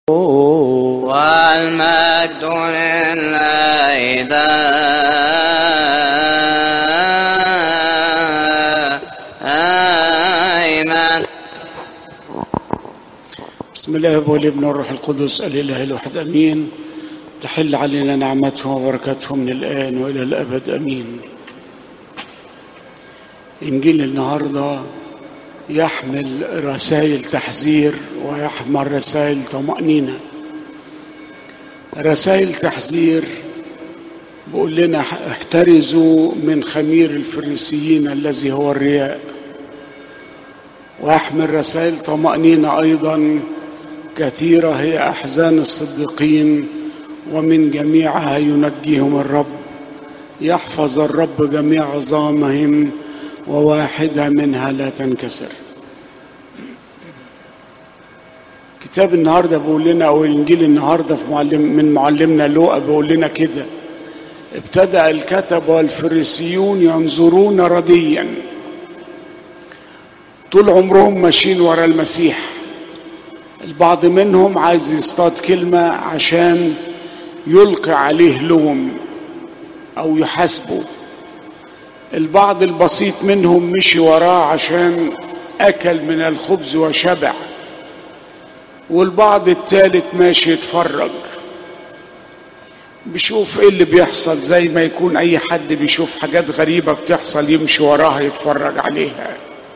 والمجد لله دائما بسم الله والابن والروح القدس الاله الواحد امين تحل علينا نعمته وبركاته من الان والى الابد امين انجيل النهارده يحمل رسائل تحذير ويحمل رسائل طمانينه رسائل تحذير بيقول لنا احترزوا من خمير الفريسيين الذي هو الرياء ويحمل رسائل طمأنينة أيضا كثيرة هي أحزان الصديقين ومن جميعها ينجيهم الرب يحفظ الرب جميع عظامهم وواحدة منها لا تنكسر كتاب النهاردة بيقول لنا أو الإنجيل النهاردة في معلم من معلمنا لوقا بيقول لنا كده ابتدأ الكتب والفريسيون ينظرون رديا طول عمرهم ماشيين ورا المسيح البعض منهم عايز يصطاد كلمة عشان يلقي عليه لوم أو يحاسبه البعض البسيط منهم مشي وراه عشان أكل من الخبز وشبع والبعض الثالث ماشي يتفرج بيشوف ايه اللي بيحصل زي ما يكون اي حد بيشوف حاجات غريبة بتحصل يمشي وراها يتفرج عليها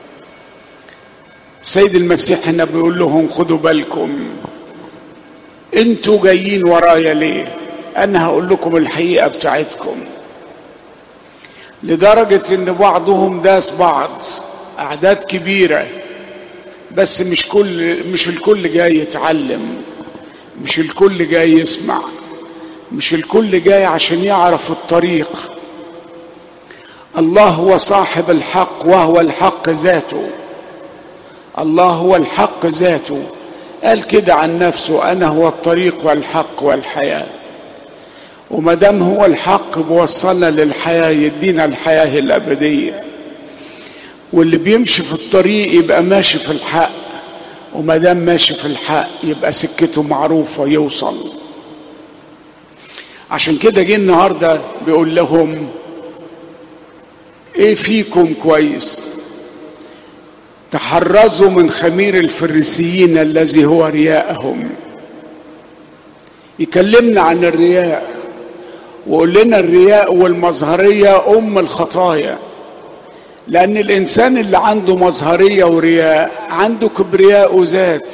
سيد المسيح هنا بيقول لهم خدوا بالكم انتوا جايين ورايا ليه انا هقول لكم الحقيقة بتاعتكم لدرجة ان بعضهم داس بعض اعداد كبيرة بس مش كل مش الكل جاي يتعلم مش الكل جاي يسمع مش الكل جاي عشان يعرف الطريق الله هو صاحب الحق وهو الحق ذاته الله هو الحق ذاته قال كده عن نفسه انا هو الطريق والحق والحياه وما دام هو الحق بوصلنا للحياه يدينا الحياه الابديه واللي بيمشي في الطريق يبقى ماشي في الحق وما دام ماشي في الحق يبقى سكته معروفه يوصل عشان كده جه النهارده بيقول لهم ايه فيكم كويس تحرزوا من خمير الفريسيين الذي هو رياءهم يكلمنا عن الرياء ويقول لنا الرياء والمظهرية أم الخطايا لأن الإنسان اللي عنده مظهرية ورياء عنده كبرياء وذات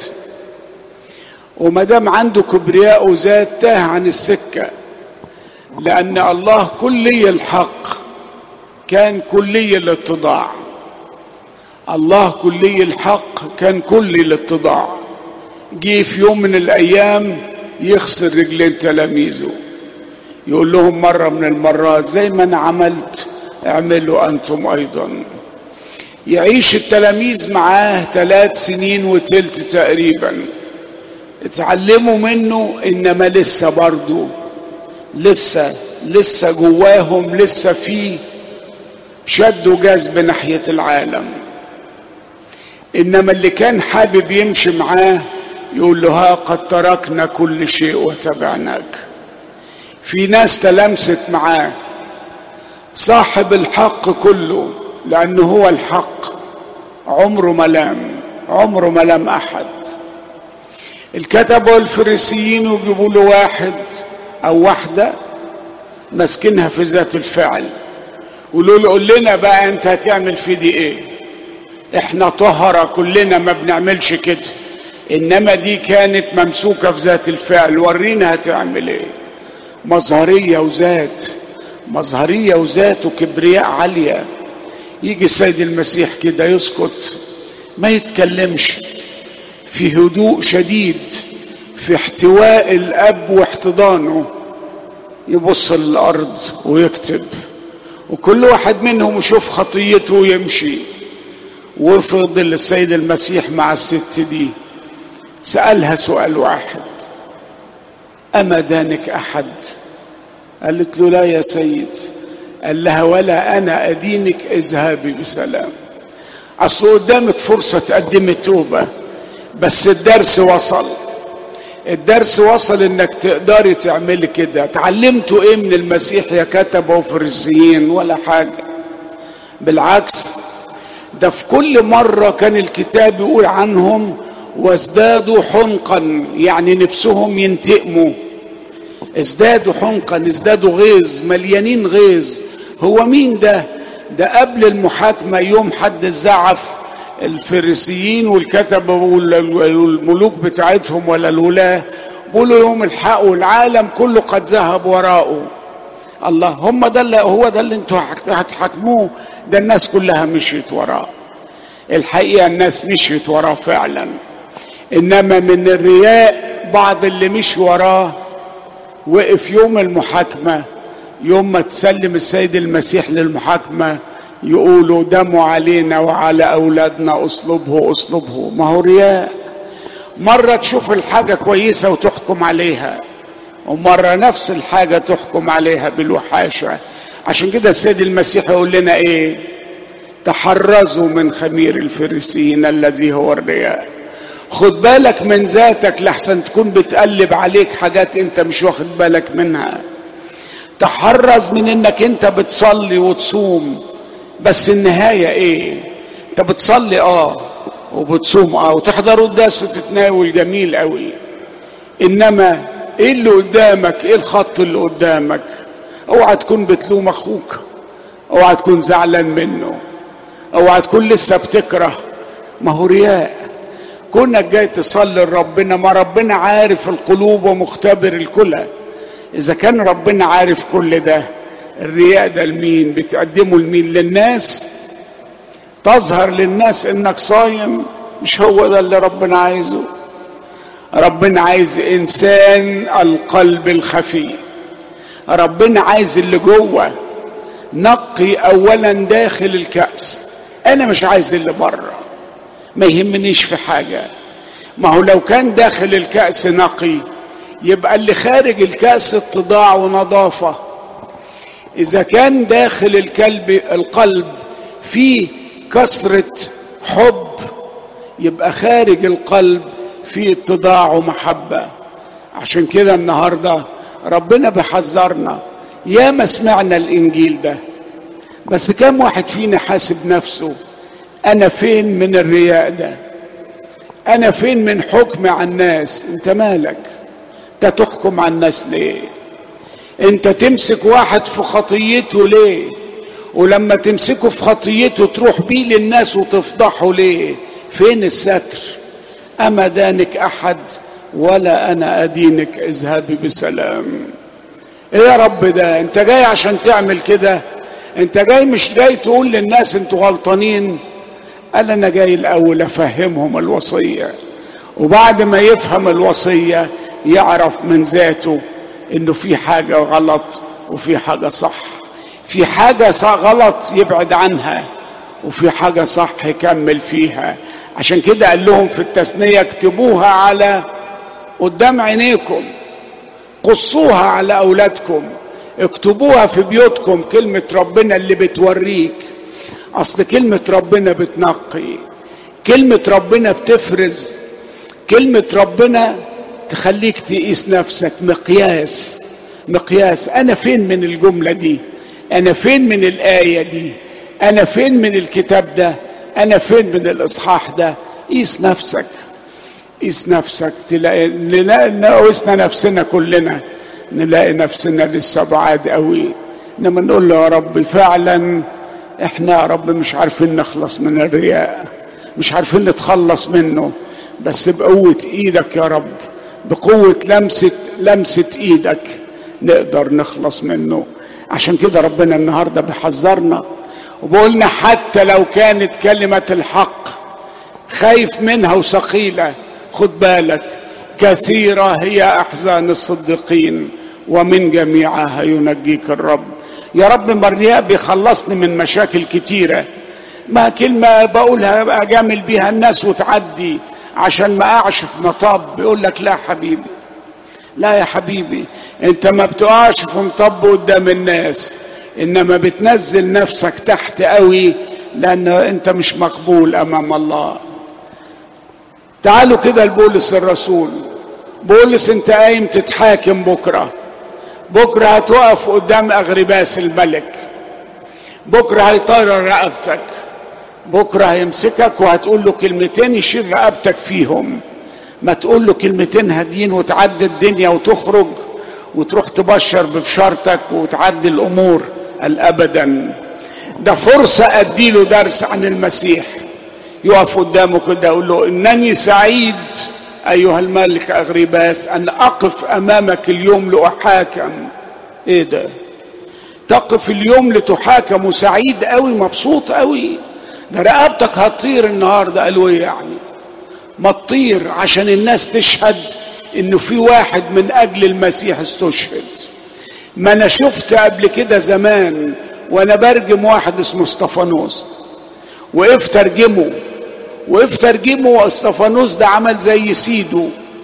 وما دام عنده كبرياء وذات تاه عن السكة لأن الله كلي الحق كان كلي الاتضاع الله كلي الحق كان كلي الاتضاع جه في يوم من الايام يخسر رجلين تلاميذه يقول لهم مرة من المرات زي ما انا عملت اعملوا انتم ايضا يعيش التلاميذ معاه ثلاث سنين وتلت تقريبا اتعلموا منه انما لسه برضه لسه لسه جواهم لسه في شد وجذب ناحية العالم انما اللي كان حابب يمشي معاه يقول له ها قد تركنا كل شيء وتبعناك في ناس تلمست معاه صاحب الحق كله لانه هو الحق عمره ما لام عمره ما لام احد الكتبة والفريسيين يجيبوا له واحد او واحدة ماسكينها في ذات الفعل يقولوا له قول لنا بقى انت هتعمل في دي ايه احنا طهرة كلنا ما بنعملش كده انما دي كانت ممسوكة في ذات الفعل ورينا هتعمل ايه مظهرية وذات مظهرية وذات وكبرياء عالية يجي السيد المسيح كده يسكت ما يتكلمش في هدوء شديد في احتواء الاب واحتضانه يبص للارض ويكتب وكل واحد منهم يشوف خطيته ويمشي وفضل السيد المسيح مع الست دي سألها سؤال واحد أما دانك أحد قالت له لا يا سيد قال لها ولا أنا أدينك اذهبي بسلام أصل قدامك فرصة تقدمي توبة بس الدرس وصل الدرس وصل انك تقدري تعملي كده اتعلمتوا ايه من المسيح يا كتبه وفريسيين ولا حاجه بالعكس ده في كل مره كان الكتاب يقول عنهم وازدادوا حنقا يعني نفسهم ينتقموا ازدادوا حنقا ازدادوا غيظ مليانين غيظ هو مين ده ده قبل المحاكمة يوم حد الزعف الفريسيين والكتبة والملوك بتاعتهم ولا الولاة بيقولوا يوم الحق والعالم كله قد ذهب وراءه الله هم ده اللي هو ده اللي انتوا هتحاكموه ده الناس كلها مشيت وراه الحقيقة الناس مشيت وراه فعلا انما من الرياء بعض اللي مشي وراه وقف يوم المحاكمة يوم ما تسلم السيد المسيح للمحاكمة يقولوا دموا علينا وعلى أولادنا أصلبه أصلبه ما هو رياء مرة تشوف الحاجة كويسة وتحكم عليها ومرة نفس الحاجة تحكم عليها بالوحاشة عشان كده السيد المسيح يقول لنا ايه تحرزوا من خمير الفريسيين الذي هو الرياء خد بالك من ذاتك لحسن تكون بتقلب عليك حاجات انت مش واخد بالك منها تحرز من انك انت بتصلي وتصوم بس النهاية ايه انت بتصلي اه وبتصوم اه وتحضر قداس وتتناول جميل قوي انما ايه اللي قدامك ايه الخط اللي قدامك اوعى تكون بتلوم اخوك اوعى تكون زعلان منه اوعى تكون لسه بتكره ما هو رياء كونك جاي تصلي لربنا ما ربنا عارف القلوب ومختبر الكلى اذا كان ربنا عارف كل ده الرياء ده لمين بتقدمه لمين للناس تظهر للناس انك صايم مش هو ده اللي ربنا عايزه ربنا عايز انسان القلب الخفي ربنا عايز اللي جوه نقي اولا داخل الكأس انا مش عايز اللي بره ما يهمنيش في حاجة ما هو لو كان داخل الكأس نقي يبقى اللي خارج الكأس اتضاع ونظافة إذا كان داخل الكلب القلب فيه كثرة حب يبقى خارج القلب فيه اتضاع ومحبة عشان كده النهاردة ربنا بيحذرنا يا ما سمعنا الإنجيل ده بس كم واحد فينا حاسب نفسه انا فين من الرياء ده انا فين من حكم على الناس انت مالك انت تحكم على الناس ليه انت تمسك واحد في خطيته ليه ولما تمسكه في خطيته تروح بيه للناس وتفضحه ليه فين الستر اما دانك احد ولا انا ادينك اذهبي بسلام ايه يا رب ده انت جاي عشان تعمل كده انت جاي مش جاي تقول للناس انتوا غلطانين قال انا جاي الاول افهمهم الوصيه وبعد ما يفهم الوصيه يعرف من ذاته انه في حاجه غلط وفي حاجه صح في حاجه صح غلط يبعد عنها وفي حاجه صح يكمل فيها عشان كده قال لهم في التثنيه اكتبوها على قدام عينيكم قصوها على اولادكم اكتبوها في بيوتكم كلمه ربنا اللي بتوريك اصل كلمة ربنا بتنقي كلمة ربنا بتفرز كلمة ربنا تخليك تقيس نفسك مقياس مقياس انا فين من الجملة دي انا فين من الآية دي انا فين من الكتاب ده انا فين من الاصحاح ده قيس نفسك قيس نفسك تلاقي نقيسنا نفسنا كلنا نلاقي نفسنا لسه بعاد قوي انما نقول له يا رب فعلا احنا يا رب مش عارفين نخلص من الرياء مش عارفين نتخلص منه بس بقوة ايدك يا رب بقوة لمسة لمسة ايدك نقدر نخلص منه عشان كده ربنا النهاردة بيحذرنا وبقولنا حتى لو كانت كلمة الحق خايف منها وثقيلة خد بالك كثيرة هي أحزان الصديقين ومن جميعها ينجيك الرب يا رب مرياء بيخلصني من مشاكل كتيرة ما كلمة بقولها أجامل بيها الناس وتعدي عشان ما أقعش في مطب بيقول لك لا حبيبي لا يا حبيبي انت ما بتقعش في مطب قدام الناس انما بتنزل نفسك تحت قوي لان انت مش مقبول امام الله تعالوا كده لبولس الرسول بولس انت قايم تتحاكم بكره بكره هتقف قدام اغرباس الملك بكره هيطير رقبتك بكره هيمسكك وهتقول له كلمتين يشيل رقبتك فيهم ما تقول له كلمتين هاديين وتعدي الدنيا وتخرج وتروح تبشر ببشارتك وتعدي الامور الابدا ده فرصه اديله درس عن المسيح يقف قدامه كده يقول له انني سعيد ايها الملك اغرباس ان اقف امامك اليوم لاحاكم ايه ده تقف اليوم لتحاكم وسعيد قوي مبسوط قوي ده رقبتك هتطير النهارده قالوا ايه يعني ما تطير عشان الناس تشهد انه في واحد من اجل المسيح استشهد ما انا شفت قبل كده زمان وانا برجم واحد اسمه استفانوس وقفت ارجمه وقفت ارجمه واستفانوس ده عمل زي سيده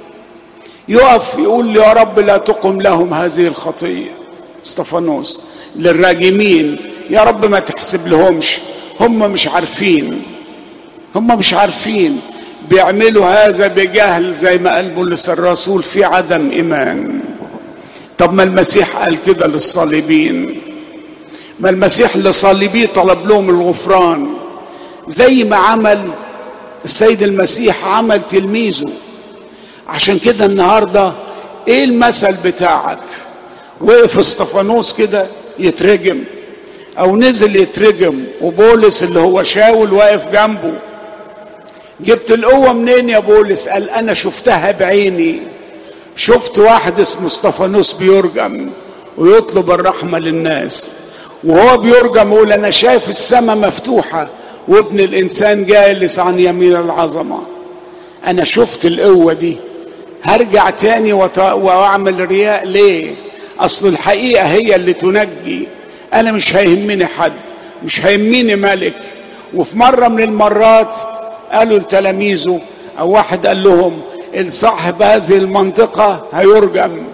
يقف يقول لي يا رب لا تقم لهم هذه الخطيه استفانوس للراجمين يا رب ما تحسب لهمش هم مش عارفين هم مش عارفين بيعملوا هذا بجهل زي ما قال بولس الرسول في عدم ايمان طب ما المسيح قال كده للصليبين ما المسيح لصليبيه طلب لهم الغفران زي ما عمل السيد المسيح عمل تلميذه عشان كده النهارده ايه المثل بتاعك وقف استفانوس كده يترجم او نزل يترجم وبولس اللي هو شاول واقف جنبه جبت القوه منين يا بولس قال انا شفتها بعيني شفت واحد اسمه استفانوس بيرجم ويطلب الرحمه للناس وهو بيرجم يقول انا شايف السماء مفتوحه وابن الانسان جالس عن يمين العظمه انا شفت القوه دي هرجع تاني وت... واعمل رياء ليه اصل الحقيقه هي اللي تنجي انا مش هيهمني حد مش هيهمني ملك وفي مره من المرات قالوا لتلاميذه او واحد قال لهم صاحب هذه المنطقه هيرجم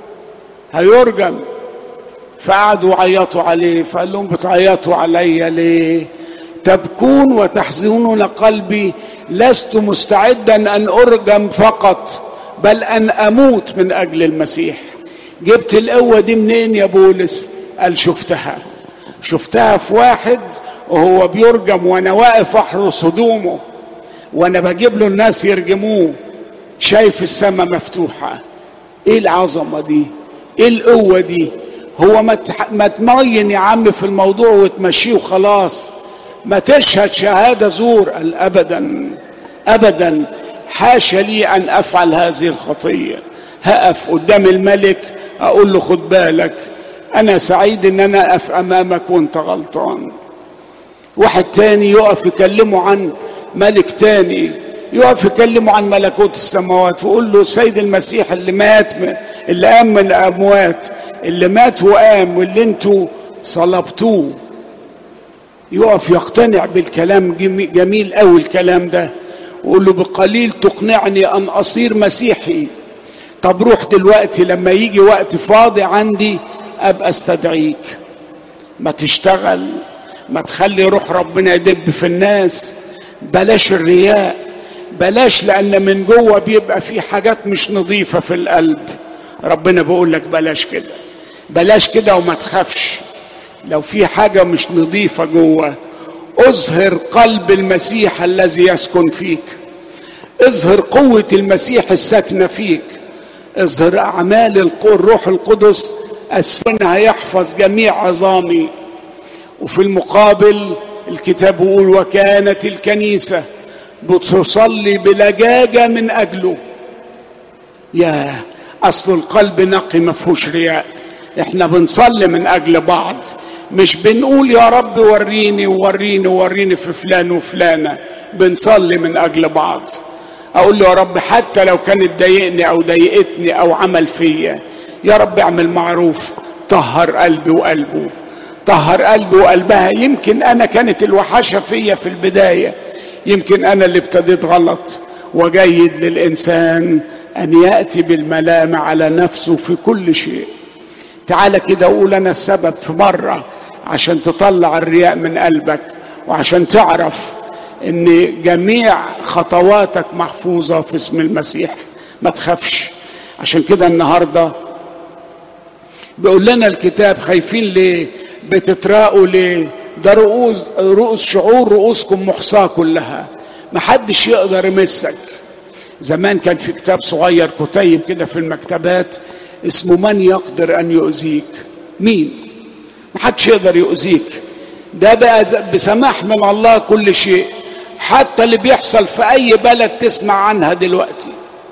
هيرجم فقعدوا عيطوا عليه فقال لهم بتعيطوا عليا ليه تبكون وتحزنون قلبي لست مستعدا ان ارجم فقط بل ان اموت من اجل المسيح جبت القوه دي منين يا بولس قال شفتها شفتها في واحد وهو بيرجم وانا واقف احرس هدومه وانا بجيب له الناس يرجموه شايف السماء مفتوحه ايه العظمه دي ايه القوه دي هو ما ما تمين يا عم في الموضوع وتمشيه وخلاص ما تشهد شهاده زور قال ابدا ابدا حاشا لي ان افعل هذه الخطيه هقف قدام الملك اقول له خد بالك انا سعيد ان انا اقف امامك وانت غلطان واحد تاني يقف يكلمه عن ملك تاني يقف يكلمه عن ملكوت السماوات ويقول له سيد المسيح اللي مات اللي قام من الاموات اللي مات وقام واللي انتوا صلبتوه يقف يقتنع بالكلام جميل قوي الكلام ده ويقول له بقليل تقنعني ان اصير مسيحي طب روح دلوقتي لما يجي وقت فاضي عندي ابقى استدعيك ما تشتغل ما تخلي روح ربنا يدب في الناس بلاش الرياء بلاش لان من جوه بيبقى في حاجات مش نظيفه في القلب ربنا بيقول لك بلاش كده بلاش كده وما تخافش لو في حاجه مش نظيفه جوه اظهر قلب المسيح الذي يسكن فيك اظهر قوه المسيح الساكنه فيك اظهر اعمال الروح القدس السن هيحفظ جميع عظامي وفي المقابل الكتاب يقول وكانت الكنيسه بتصلي بلجاجه من اجله يا اصل القلب نقي ما فيهوش رياء احنا بنصلي من اجل بعض مش بنقول يا رب وريني ووريني ووريني في فلان وفلانه بنصلي من اجل بعض اقول له يا رب حتى لو كانت ضايقني او ضايقتني او عمل فيا يا رب اعمل معروف طهر قلبي وقلبه طهر قلبي وقلبها يمكن انا كانت الوحشه فيا في البدايه يمكن انا اللي ابتديت غلط وجيد للانسان ان ياتي بالملامه على نفسه في كل شيء تعالى كده قول انا السبب في مره عشان تطلع الرياء من قلبك وعشان تعرف ان جميع خطواتك محفوظه في اسم المسيح ما تخافش عشان كده النهارده بيقول لنا الكتاب خايفين ليه بتتراءوا ليه ده رؤوس رؤوس شعور رؤوسكم محصاة كلها محدش يقدر يمسك زمان كان في كتاب صغير كتيب كده في المكتبات اسمه من يقدر ان يؤذيك مين محدش يقدر يؤذيك ده بقى بسماح من الله كل شيء حتى اللي بيحصل في اي بلد تسمع عنها دلوقتي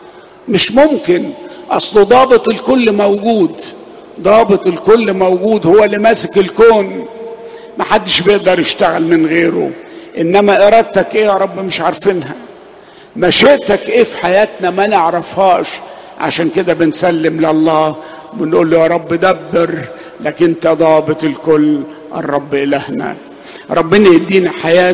مش ممكن اصله ضابط الكل موجود ضابط الكل موجود هو اللي ماسك الكون محدش بيقدر يشتغل من غيره انما ارادتك ايه يا رب مش عارفينها مشيئتك ايه في حياتنا ما نعرفهاش عشان كده بنسلم لله بنقول له يا رب دبر لكن انت ضابط الكل الرب الهنا ربنا يدينا حياه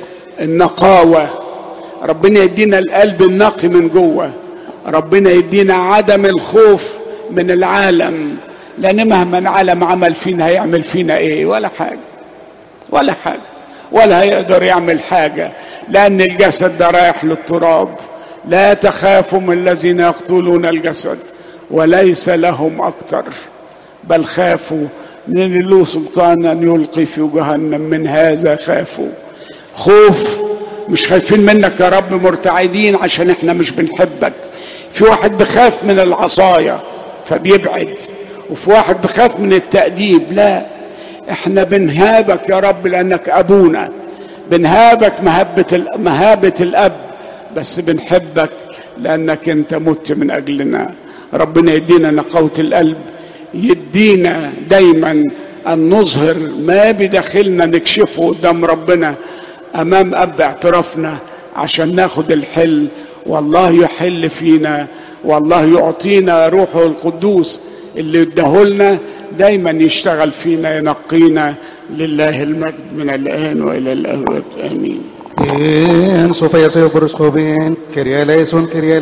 النقاوه ربنا يدينا القلب النقي من جوه ربنا يدينا عدم الخوف من العالم لان مهما العالم عمل فينا هيعمل فينا ايه ولا حاجه ولا حاجه ولا هيقدر يعمل حاجه لان الجسد ده رايح للتراب لا تخافوا من الذين يقتلون الجسد وليس لهم اكثر بل خافوا من له سلطان ان يلقي في جهنم من هذا خافوا خوف مش خايفين منك يا رب مرتعدين عشان احنا مش بنحبك في واحد بخاف من العصاية فبيبعد وفي واحد بخاف من التأديب لا احنا بنهابك يا رب لانك ابونا بنهابك مهبة مهابة الاب بس بنحبك لانك انت مت من اجلنا ربنا يدينا نقاوة القلب يدينا دايما ان نظهر ما بداخلنا نكشفه قدام ربنا امام اب اعترافنا عشان ناخد الحل والله يحل فينا والله يعطينا روحه القدوس اللي اداهولنا دايما يشتغل فينا ينقينا لله المجد من الان والى الابد امين En su fallecido por los jóvenes, quería la son, quería